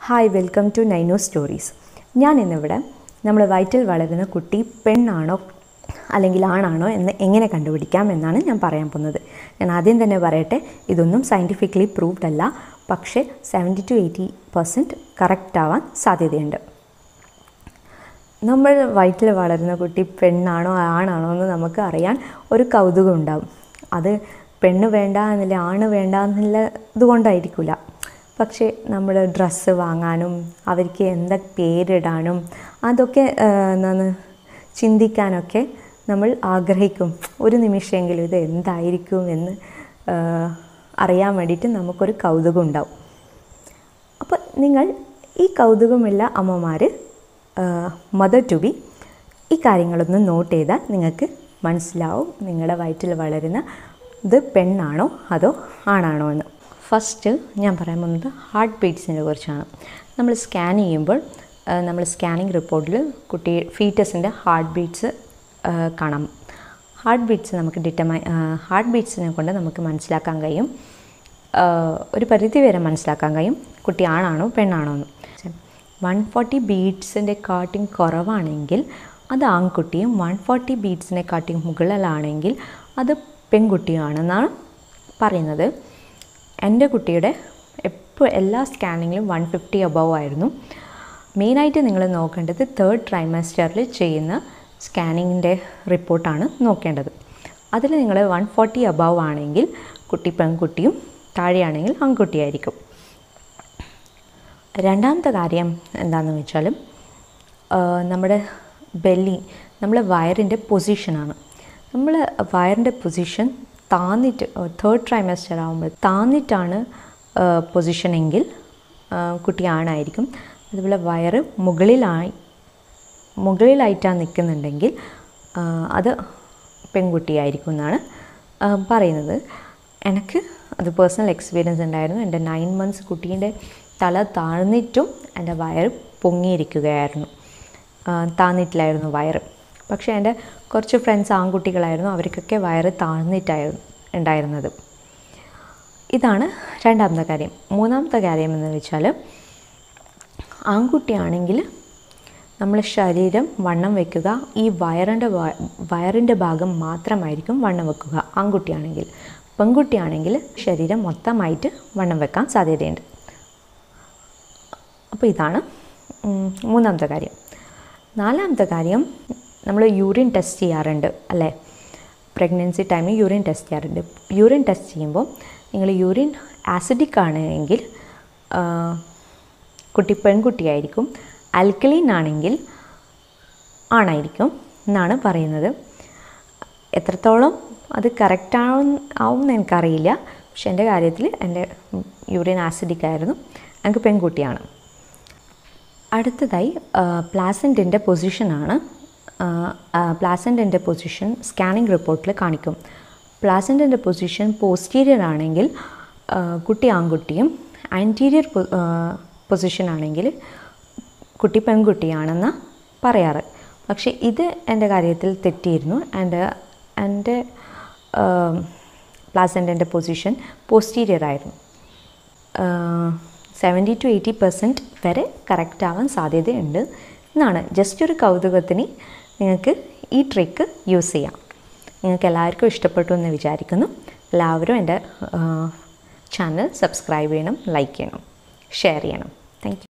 hi welcome to നൈനോ stories ഞാൻ ഇന്നിവിടെ നമ്മൾ വയറ്റിൽ വളരുന്ന കുട്ടി പെണ്ണാണോ അല്ലെങ്കിൽ ആണാണോ എന്ന് എങ്ങനെ കണ്ടുപിടിക്കാം എന്നാണ് ഞാൻ പറയാൻ പോകുന്നത് ഞാൻ ആദ്യം തന്നെ പറയട്ടെ ഇതൊന്നും സയൻറ്റിഫിക്കലി പ്രൂവ്ഡ് അല്ല പക്ഷേ seventy to eighty percent correct ആവാൻ സാധ്യതയുണ്ട് നമ്മൾ വയറ്റിൽ വളരുന്ന കുട്ടി പെണ്ണാണോ ആണാണോ എന്ന് നമുക്ക് അറിയാൻ ഒരു കൗതുകം ഉണ്ടാവും അത് പെണ്ണ് വേണ്ട എന്നില്ല ആണ് വേണ്ട എന്നുള്ള ഇതുകൊണ്ടായിരിക്കില്ല പക്ഷേ നമ്മൾ ഡ്രസ്സ് വാങ്ങാനും അവർക്ക് എന്താ പേരിടാനും അതൊക്കെ ആ, എന്താണ് ചിന്തിക്കാനൊക്കെ നമ്മൾ ആഗ്രഹിക്കും ഒരു നിമിഷമെങ്കിലും ഇത് എന്തായിരിക്കും എന്ന് ആ, അറിയാൻ വേണ്ടിയിട്ട് നമുക്കൊരു കൗതുകം ഉണ്ടാവും അപ്പോൾ നിങ്ങൾ ഈ കൗതുകമുള്ള അമ്മമാർ മദർ ടു ബി ഈ കാര്യങ്ങളൊന്ന് നോട്ട് ചെയ്താൽ നിങ്ങൾക്ക് മനസ്സിലാവും നിങ്ങളുടെ വയറ്റിൽ വളരുന്ന ഇത് പെണ്ണാണോ അതോ ആണാണോ എന്ന് ഫസ്റ്റ് ഞാൻ പറയാൻ പോകുന്നത് ഹാർട്ട് ബീറ്റ്സിനെ കുറിച്ചാണ് നമ്മൾ സ്കാൻ ചെയ്യുമ്പോൾ ആ, നമ്മൾ സ്കാനിങ് റിപ്പോർട്ടിൽ കുട്ടി ഫീറ്റസിൻ്റെ ഹാർട്ട് ബീറ്റ്സ് കാണാം ഹാർട്ട് ബീറ്റ്സ് നമുക്ക് ഡിറ്റർമൈ ഹാർട്ട് ബീറ്റ്സിനെ കൊണ്ട് നമുക്ക് മനസ്സിലാക്കാൻ കഴിയും ആഹ് ഒരു പരിധി വരെ മനസ്സിലാക്കാൻ കഴിയും കുട്ടി ആണാണോ പെണ്ണാണോ എന്ന് വൺ ഫോർട്ടി ബീഡ്സിൻ്റെ കാട്ടിങ് കുറവാണെങ്കിൽ അത് ആൺകുട്ടിയും വൺ ഫോർട്ടി ബീഡ്സിനെ കാട്ടിങ് മുകളിലാണെങ്കിൽ അത് പെൺകുട്ടിയാണെന്നാണ് പറയുന്നത് എൻ്റെ കുട്ടിയുടെ എപ്പോൾ എല്ലാ സ്കാനിങ്ങിലും വൺ ഫിഫ്റ്റി അബവ് ആയിരുന്നു മെയിനായിട്ട് നിങ്ങൾ നോക്കേണ്ടത് തേർഡ് ട്രൈമസ്റ്ററിൽ ചെയ്യുന്ന സ്കാനിങ്ങിൻ്റെ റിപ്പോർട്ടാണ് നോക്കേണ്ടത് അതിൽ നിങ്ങൾ വൺ ഫോർട്ടി അബവ് ആണെങ്കിൽ കുട്ടി പെൺകുട്ടിയും താഴെയാണെങ്കിൽ ആൺകുട്ടിയായിരിക്കും രണ്ടാമത്തെ കാര്യം എന്താണെന്ന് വെച്ചാൽ ആ, നമ്മുടെ ബെല്ലി നമ്മളെ വയറിൻ്റെ പൊസിഷനാണ് നമ്മൾ വയറിൻ്റെ പൊസിഷൻ താന്നിട്ട് തേർഡ് ട്രൈമസ്റ്റർ ആകുമ്പോൾ താന്നിട്ടാണ് പൊസിഷനെങ്കിൽ കുട്ടി ആണായിരിക്കും അതുപോലെ വയറ് മുകളിലായി മുകളിലായിട്ടാണ് നിൽക്കുന്നുണ്ടെങ്കിൽ ആ, അത് പെൺകുട്ടിയായിരിക്കും എന്നാണ് ആ, പറയുന്നത് എനിക്ക് അത് പേഴ്സണൽ എക്സ്പീരിയൻസ് ഉണ്ടായിരുന്നു എൻ്റെ നയൻ മന്ത്സ് കുട്ടീൻ്റെ തല താഴ്ന്നിട്ടും എൻ്റെ വയറ് പൊങ്ങിയിരിക്കുകയായിരുന്നു ആ, താഴ്ന്നിട്ടില്ലായിരുന്നു വയറ് പക്ഷേ എൻ്റെ കുറച്ച് ഫ്രണ്ട്സ് ആൺകുട്ടികളായിരുന്നു അവർക്കൊക്കെ വയറ് താഴ്ന്നിട്ടായിരുന്നു ഉണ്ടായിരുന്നത് ഇതാണ് രണ്ടാമത്തെ കാര്യം മൂന്നാമത്തെ കാര്യം എന്ന് വെച്ചാൽ ആൺകുട്ടിയാണെങ്കിൽ നമ്മൾ ശരീരം വണ്ണം വെക്കുക ഈ വയറിൻ്റെ വയറിൻ്റെ ഭാഗം മാത്രമായിരിക്കും വണ്ണം വെക്കുക ആൺകുട്ടിയാണെങ്കിൽ പെൺകുട്ടിയാണെങ്കിൽ ശരീരം മൊത്തമായിട്ട് വണ്ണം വെക്കാൻ സാധ്യതയുണ്ട് അപ്പോൾ ഇതാണ് ഉം, മൂന്നാമത്തെ കാര്യം നാലാമത്തെ കാര്യം നമ്മൾ യൂറിൻ ടെസ്റ്റ് ചെയ്യാറുണ്ട് അല്ലേ പ്രഗ്നൻസി ടൈമിൽ യൂറിൻ ടെസ്റ്റ് ചെയ്യാറുണ്ട് യൂറിൻ ടെസ്റ്റ് ചെയ്യുമ്പോൾ നിങ്ങൾ യൂറിൻ ആസിഡിക് ആണെങ്കിൽ ആ, കുട്ടി പെൺകുട്ടിയായിരിക്കും ആൽക്കലീൻ ആണെങ്കിൽ ആണായിരിക്കും എന്നാണ് പറയുന്നത് എത്രത്തോളം അത് കറക്റ്റ് ആവും ആവും എന്ന് എനിക്കറിയില്ല പക്ഷെ എൻ്റെ കാര്യത്തിൽ എൻ്റെ യൂറിൻ ആസിഡിക് ആയിരുന്നു എനിക്ക് പെൺകുട്ടിയാണ് അടുത്തതായി പ്ലാസൻറ്റിൻ്റെ പൊസിഷനാണ് പ്ലാസൻറ്റിൻ്റെ പൊസിഷൻ സ്കാനിങ് റിപ്പോർട്ടിൽ കാണിക്കും പ്ലാസൻറ്റിൻ്റെ പൊസിഷൻ പോസ്റ്റീരിയർ ആണെങ്കിൽ ആ, കുട്ടി ആൺകുട്ടിയും ആൻറ്റീരിയർ പൊസിഷൻ ആണെങ്കിൽ കുട്ടി പെൺകുട്ടിയാണെന്ന് പറയാറ് പക്ഷേ ഇത് എൻ്റെ കാര്യത്തിൽ തെറ്റിയിരുന്നു എൻ്റെ എൻ്റെ പ്ലാസൻറ്റിൻ്റെ പൊസിഷൻ പോസ്റ്റീരിയർ ആയിരുന്നു സെവൻറ്റി ടു എയ്റ്റി പെർസെൻറ്റ് വരെ കറക്റ്റ് ആവാൻ സാധ്യതയുണ്ട് എന്നാണ് ജസ്റ്റ് ഒരു കൗതുകത്തിന് നിങ്ങൾക്ക് ഈ ട്രിക്ക് യൂസ് ചെയ്യാം നിങ്ങൾക്ക് എല്ലാവർക്കും ഇഷ്ടപ്പെട്ടു എന്ന് വിചാരിക്കുന്നു എല്ലാവരും എൻ്റെ ചാനൽ സബ്സ്ക്രൈബ് ചെയ്യണം ലൈക്ക് ചെയ്യണം ഷെയർ ചെയ്യണം താങ്ക്